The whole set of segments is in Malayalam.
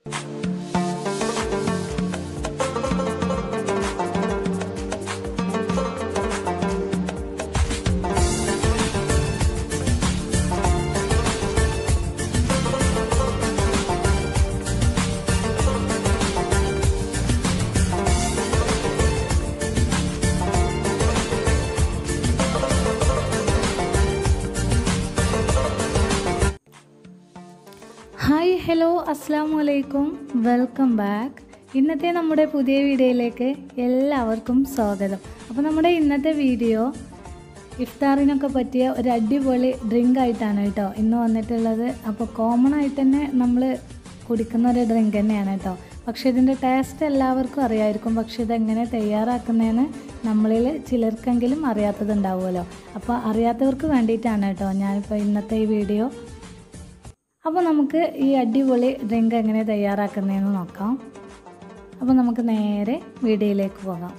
ഹായ് ഹലോ അസ്സാം വലൈക്കും വെൽക്കം ബാക്ക് ഇന്നത്തെ നമ്മുടെ പുതിയ വീഡിയോയിലേക്ക് എല്ലാവർക്കും സ്വാഗതം അപ്പോൾ നമ്മുടെ ഇന്നത്തെ വീഡിയോ ഇഫ്താറിനൊക്കെ പറ്റിയ ഒരു അടിപൊളി ഡ്രിങ്ക് ആയിട്ടാണ് കേട്ടോ ഇന്ന് വന്നിട്ടുള്ളത് അപ്പോൾ കോമൺ ആയിട്ട് തന്നെ നമ്മൾ കുടിക്കുന്ന ഒരു ഡ്രിങ്ക് തന്നെയാണ് കേട്ടോ പക്ഷേ ഇതിൻ്റെ ടേസ്റ്റ് എല്ലാവർക്കും അറിയായിരിക്കും പക്ഷേ ഇതെങ്ങനെ തയ്യാറാക്കുന്നതെന്ന് നമ്മളിൽ ചിലർക്കെങ്കിലും അറിയാത്തതുണ്ടാവുമല്ലോ അപ്പോൾ അറിയാത്തവർക്ക് വേണ്ടിയിട്ടാണ് കേട്ടോ ഞാനിപ്പോൾ ഇന്നത്തെ ഈ വീഡിയോ അപ്പോൾ നമുക്ക് ഈ അടിപൊളി ഡ്രിങ്ക് എങ്ങനെ തയ്യാറാക്കുന്നതെന്ന് നോക്കാം അപ്പോൾ നമുക്ക് നേരെ വീഡിയോയിലേക്ക് പോകാം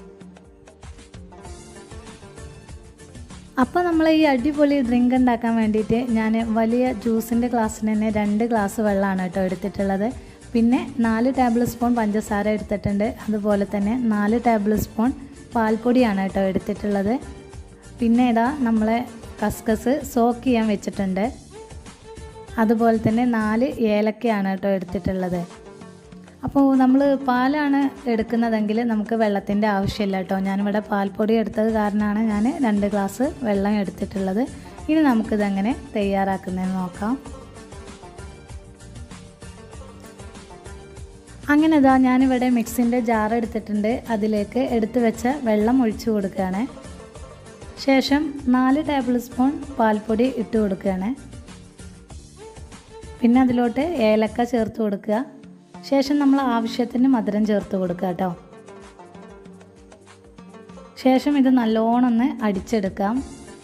അപ്പോൾ നമ്മൾ ഈ അടിപൊളി ഡ്രിങ്ക് ഉണ്ടാക്കാൻ വേണ്ടിയിട്ട് ഞാൻ വലിയ ജ്യൂസിൻ്റെ ഗ്ലാസ്സിന് തന്നെ രണ്ട് ഗ്ലാസ് വെള്ളമാണ് കേട്ടോ എടുത്തിട്ടുള്ളത് പിന്നെ നാല് ടേബിൾ സ്പൂൺ പഞ്ചസാര എടുത്തിട്ടുണ്ട് അതുപോലെ തന്നെ നാല് ടേബിൾ സ്പൂൺ പാൽപ്പൊടിയാണ് കേട്ടോ എടുത്തിട്ടുള്ളത് പിന്നെ ഇതാ നമ്മളെ കസ്കസ് സോക്ക് ചെയ്യാൻ വെച്ചിട്ടുണ്ട് അതുപോലെ തന്നെ നാല് ഏലക്കയാണ് കേട്ടോ എടുത്തിട്ടുള്ളത് അപ്പോൾ നമ്മൾ പാലാണ് എടുക്കുന്നതെങ്കിൽ നമുക്ക് വെള്ളത്തിൻ്റെ ആവശ്യമില്ല കേട്ടോ ഞാനിവിടെ പാൽപ്പൊടി എടുത്തത് കാരണമാണ് ഞാൻ രണ്ട് ഗ്ലാസ് വെള്ളം എടുത്തിട്ടുള്ളത് ഇനി നമുക്കിതെങ്ങനെ തയ്യാറാക്കുന്നതെന്ന് നോക്കാം അങ്ങനെ ഇതാ ഞാനിവിടെ മിക്സിൻ്റെ ജാർ എടുത്തിട്ടുണ്ട് അതിലേക്ക് എടുത്തു വെച്ച വെള്ളം ഒഴിച്ചു കൊടുക്കുകയാണ് ശേഷം നാല് ടേബിൾ സ്പൂൺ പാൽപ്പൊടി ഇട്ട് കൊടുക്കുകയാണ് പിന്നെ അതിലോട്ട് ഏലക്ക ചേർത്ത് കൊടുക്കുക ശേഷം നമ്മൾ ആവശ്യത്തിന് മധുരം ചേർത്ത് കൊടുക്കുക കേട്ടോ ശേഷം ഇത് നല്ലോണം ഒന്ന് അടിച്ചെടുക്കാം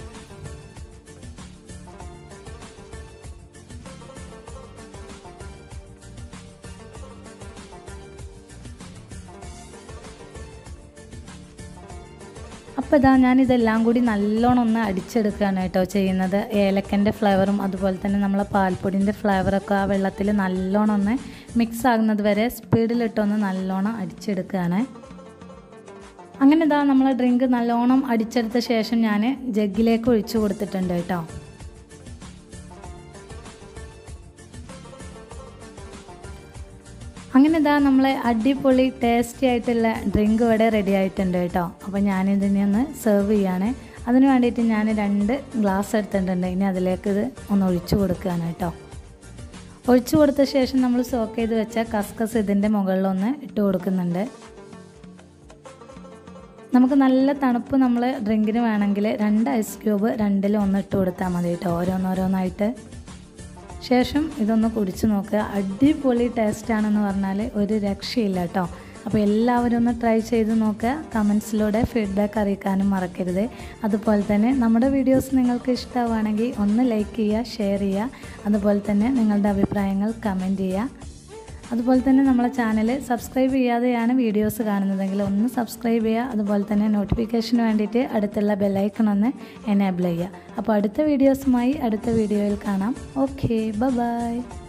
അപ്പോൾ ഇതാ ഞാനിതെല്ലാം കൂടി നല്ലോണം ഒന്ന് അടിച്ചെടുക്കുകയാണ് കേട്ടോ ചെയ്യുന്നത് ഏലക്കൻ്റെ ഫ്ലേവറും അതുപോലെ തന്നെ നമ്മളെ പാൽപ്പൊടിൻ്റെ ഫ്ലേവറൊക്കെ ആ വെള്ളത്തിൽ നല്ലോണം ഒന്ന് മിക്സ് ആകുന്നത് വരെ സ്പീഡിലിട്ടൊന്ന് നല്ലോണം അടിച്ചെടുക്കുകയാണ് അങ്ങനെ ഇതാ നമ്മളെ ഡ്രിങ്ക് നല്ലോണം അടിച്ചെടുത്ത ശേഷം ഞാൻ ജഗ്ഗിലേക്ക് ഒഴിച്ചു കൊടുത്തിട്ടുണ്ട് കേട്ടോ അങ്ങനെ ഇതാ നമ്മളെ അടിപൊളി ടേസ്റ്റി ആയിട്ടുള്ള ഡ്രിങ്ക് ഇവിടെ റെഡി ആയിട്ടുണ്ട് കേട്ടോ അപ്പോൾ ഞാനിതിനെ ഒന്ന് സെർവ് ചെയ്യാണ് അതിന് വേണ്ടിയിട്ട് ഞാൻ രണ്ട് ഗ്ലാസ് എടുത്തിട്ടുണ്ട് ഇനി അതിലേക്ക് ഇത് ഒന്ന് ഒഴിച്ചു കൊടുക്കുകയാണ് കേട്ടോ ഒഴിച്ചു കൊടുത്ത ശേഷം നമ്മൾ സോക്ക് ചെയ്ത് വെച്ച കസ്കസ് ഇതിൻ്റെ മുകളിലൊന്ന് ഇട്ട് കൊടുക്കുന്നുണ്ട് നമുക്ക് നല്ല തണുപ്പ് നമ്മൾ ഡ്രിങ്കിന് വേണമെങ്കിൽ രണ്ട് ഐസ് ക്യൂബ് രണ്ടിലും ഒന്ന് ഇട്ട് കൊടുത്താൽ മതി കേട്ടോ ഓരോന്നോരോന്നായിട്ട് ശേഷം ഇതൊന്ന് കുടിച്ച് നോക്കുക അടിപൊളി ടേസ്റ്റാണെന്ന് പറഞ്ഞാൽ ഒരു രക്ഷയില്ല കേട്ടോ അപ്പോൾ എല്ലാവരും ഒന്ന് ട്രൈ ചെയ്ത് നോക്കുക കമൻസിലൂടെ ഫീഡ്ബാക്ക് അറിയിക്കാനും മറക്കരുത് അതുപോലെ തന്നെ നമ്മുടെ വീഡിയോസ് നിങ്ങൾക്ക് ഇഷ്ടമാവുകയാണെങ്കിൽ ഒന്ന് ലൈക്ക് ചെയ്യുക ഷെയർ ചെയ്യുക അതുപോലെ തന്നെ നിങ്ങളുടെ അഭിപ്രായങ്ങൾ കമൻറ്റ് ചെയ്യുക അതുപോലെ തന്നെ നമ്മളെ ചാനൽ സബ്സ്ക്രൈബ് ചെയ്യാതെയാണ് വീഡിയോസ് കാണുന്നതെങ്കിൽ ഒന്ന് സബ്സ്ക്രൈബ് ചെയ്യുക അതുപോലെ തന്നെ നോട്ടിഫിക്കേഷന് വേണ്ടിയിട്ട് അടുത്തുള്ള ബെല്ലൈക്കൺ ഒന്ന് എനേബിൾ ചെയ്യുക അപ്പോൾ അടുത്ത വീഡിയോസുമായി അടുത്ത വീഡിയോയിൽ കാണാം ഓക്കെ ബൈ